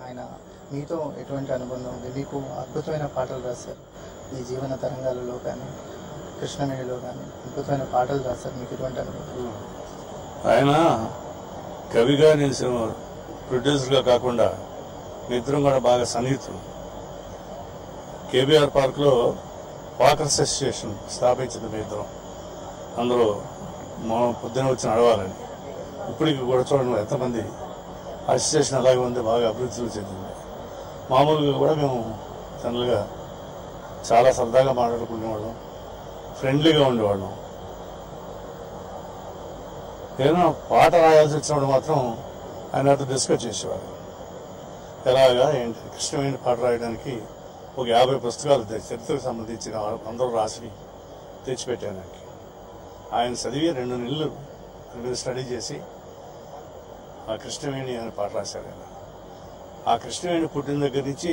ఆయన మీతో ఎటువంటి అనుబంధం ఉంది మీకు అద్భుతమైన పాటలు రాశారు ఈ జీవన తరంగాలలో కానీ కృష్ణవేణిలో కానీ అద్భుతమైన పాటలు రాశారు మీకు ఎటువంటి అనుభవం ఆయన కవిగా నేను సినిమా ప్రొడ్యూసర్గా కాకుండా మీ ఇద్దరం కూడా బాగా సన్నిహితులు కేబీఆర్ పార్క్లో వాకర్స్ అసోసియేషన్ స్థాపించింది మీ ఇద్దరం అందులో మా పొద్దున వచ్చి నడవాలని ఇప్పటికి కూడా చూడండి ఎంతమంది అసోసియేషన్ అలాగే ఉంది బాగా అభివృద్ధి చెందింది మామూలుగా కూడా మేము జనరల్గా చాలా సరదాగా మాట్లాడుకునేవాళ్ళం ఫ్రెండ్లీగా ఉండేవాళ్ళం ఏదైనా పాట రాయాల్సి వచ్చినప్పుడు మాత్రం ఆయనతో డిస్కస్ చేసేవారు ఎలాగా ఏంటి కృష్ణమైన పాట రాయడానికి ఒక యాభై పుస్తకాలు తె- చరిత్రకు సంబంధించిన అందరూ రాసి తెచ్చిపెట్టాను ఆయనకి ఆయన చదివి రెండు నెలలు దాని మీద స్టడీ చేసి ఆ కృష్ణవేణి అనే పాట రాశారు ఆయన ఆ కృష్ణవేణి పుట్టిన దగ్గర నుంచి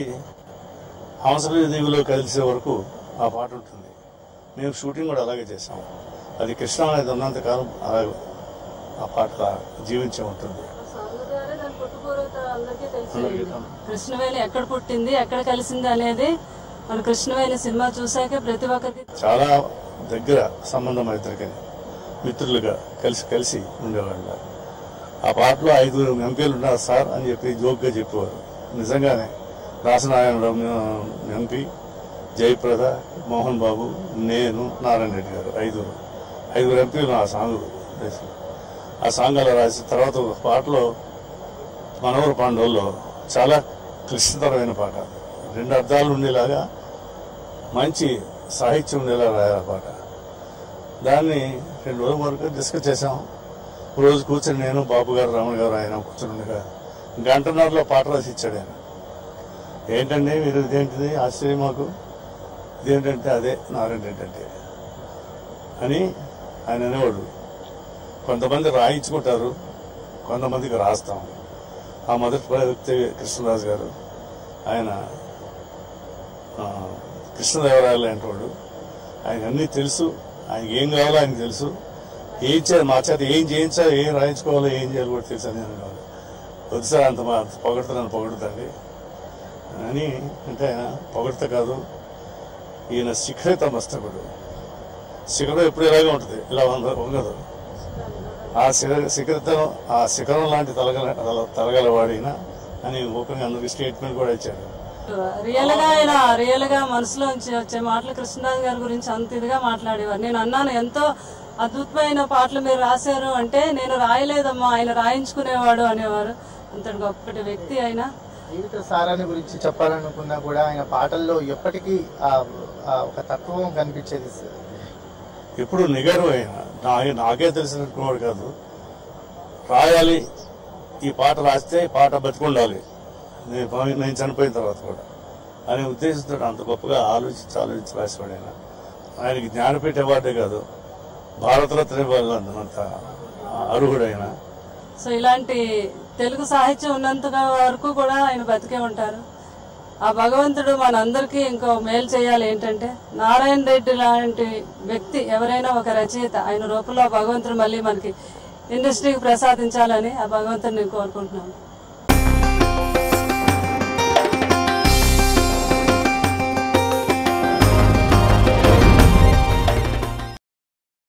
హంసల దేవిలో కలిసే వరకు ఆ పాట ఉంటుంది మేము షూటింగ్ కూడా అలాగే చేసాం అది కృష్ణ అనేది ఉన్నంత కాలం అలాగే ఆ పాట జీవించే ఉంటుంది సాంగ్ ద్వారా దాని పుట్టుపూర్వత అందరికీ తెలిసి అందరికీ తెలుసు. కృష్ణవేణి ఎక్కడ పుట్టింది ఎక్కడ కలిసింది అనేది మన కృష్ణవేణి సినిమా చూసాకే ప్రతి ఒక్కరికి చాలా దగ్గర సంబంధం ఇద్దరికి మిత్రులుగా కలిసి కలిసి ఉండేవాళ్ళు ఆ పాటలో ఐదుగురు ఎంపీలు ఉన్నారు సార్ అని చెప్పి జోక్గా చెప్పేవారు నిజంగానే రాసనారాయణరావు ఎంపీ జయప్రద మోహన్ బాబు నేను నారాయణ రెడ్డి గారు ఐదుగురు ఐదుగురు ఎంపీలు ఆ సాంగ్ వేసి ఆ సాంగ్ అలా రాసి తర్వాత ఒక పాటలో మనోహర పాండవుల్లో చాలా క్లిష్టతరమైన పాట రెండు అర్థాలు ఉండేలాగా మంచి సాహిత్యం ఉండేలా రాయాలి ఆ పాట దాన్ని రెండు రోజుల వరకు డిస్కస్ చేసాం ఒక రోజు కూర్చొని నేను బాబు గారు రమణ గారు ఆయన కూర్చొని ఉండగా గంటన్నరలో పాట రాసి ఇచ్చాడు ఆయన ఏంటండి మీరు ఇదేంటిది ఆశ్చర్యం మాకు ఇదేంటంటే అదే నారాయణ రెడ్డి అంటే అని ఆయన అనేవాడు కొంతమంది రాయించుకుంటారు కొంతమందికి రాస్తాం ఆ మొదటి వ్యక్తి కృష్ణరాజు గారు ఆయన ఆ, కృష్ణదేవరాయలు అంటాడు ఆయన అన్నీ తెలుసు ఆయనకి ఏం కావాలో ఆయనకు తెలుసు ఏం చేయాలి మా చేత ఏం చేయించాలి ఏం రాయించుకోవాలో ఏం చేయాలి కూడా తెలుసు అని అనేవాడు వద్దు సార్ అంత మా పొగడుతున్నాను పొగడుతండి అని అంటే ఆయన పొగడత కాదు ఈయన శిఖరిత మస్తకుడు శిఖరం ఎప్పుడు ఇలాగే ఉంటుంది ఇలా వంద- వంగదు ఆ శిఖర శిఖరితం ఆ శిఖరం లాంటి తలగల తలగల వాడిన అని ఓపెన్ అందరికి స్టేట్మెంట్ కూడా ఇచ్చాడు రియల్ గా ఆయన రియల్ గా మనసులోంచి వచ్చే మాటలు కృష్ణరాజు గారి గురించి అంత ఇదిగా మాట్లాడేవారు నేను అన్నాను ఎంతో అద్భుతమైన పాటలు మీరు రాశారు అంటే నేను రాయలేదమ్మా ఆయన రాయించుకునేవాడు అనేవారు అంతటి గొప్పటి వ్యక్తి ఆయన జీవిత సారాన్ని గురించి చెప్పాలనుకున్నా కూడా ఆయన పాటల్లో ఎప్పటికీ ఆ ఆ ఒక తత్వం కనిపించేది సార్. ఎప్పుడు నిగరు ఆయన నా నాకే తెలిసినట్టున్నాడు కాదు రాయాలి ఈ పాట రాస్తే ఈ పాట బతికుండాలి నేను పోయి- నేను చనిపోయిన తర్వాత కూడా అనే ఉద్దేశంతో అంత గొప్పగా ఆలోచించి ఆలోచించి రాసేవాడు ఆయన ఆయనకి జ్ఞానపీఠ అవార్డే కాదు భారతరత్న ఇవ్వాలి అంత అర్హుడైన సో ఇలాంటి తెలుగు సాహిత్యం ఉన్నంత వరకు కూడా ఆయన బతికే ఉంటారు ఆ భగవంతుడు మనందరికీ ఇంకో మేలు చేయాలి ఏంటంటే నారాయణ రెడ్డి లాంటి వ్యక్తి ఎవరైనా ఒక రచయిత ఆయన రూపంలో ఆ భగవంతుడు మళ్ళీ మనకి ఇండస్ట్రీకి ప్రసాదించాలని ఆ భగవంతుడిని నేను కోరుకుంటున్నాను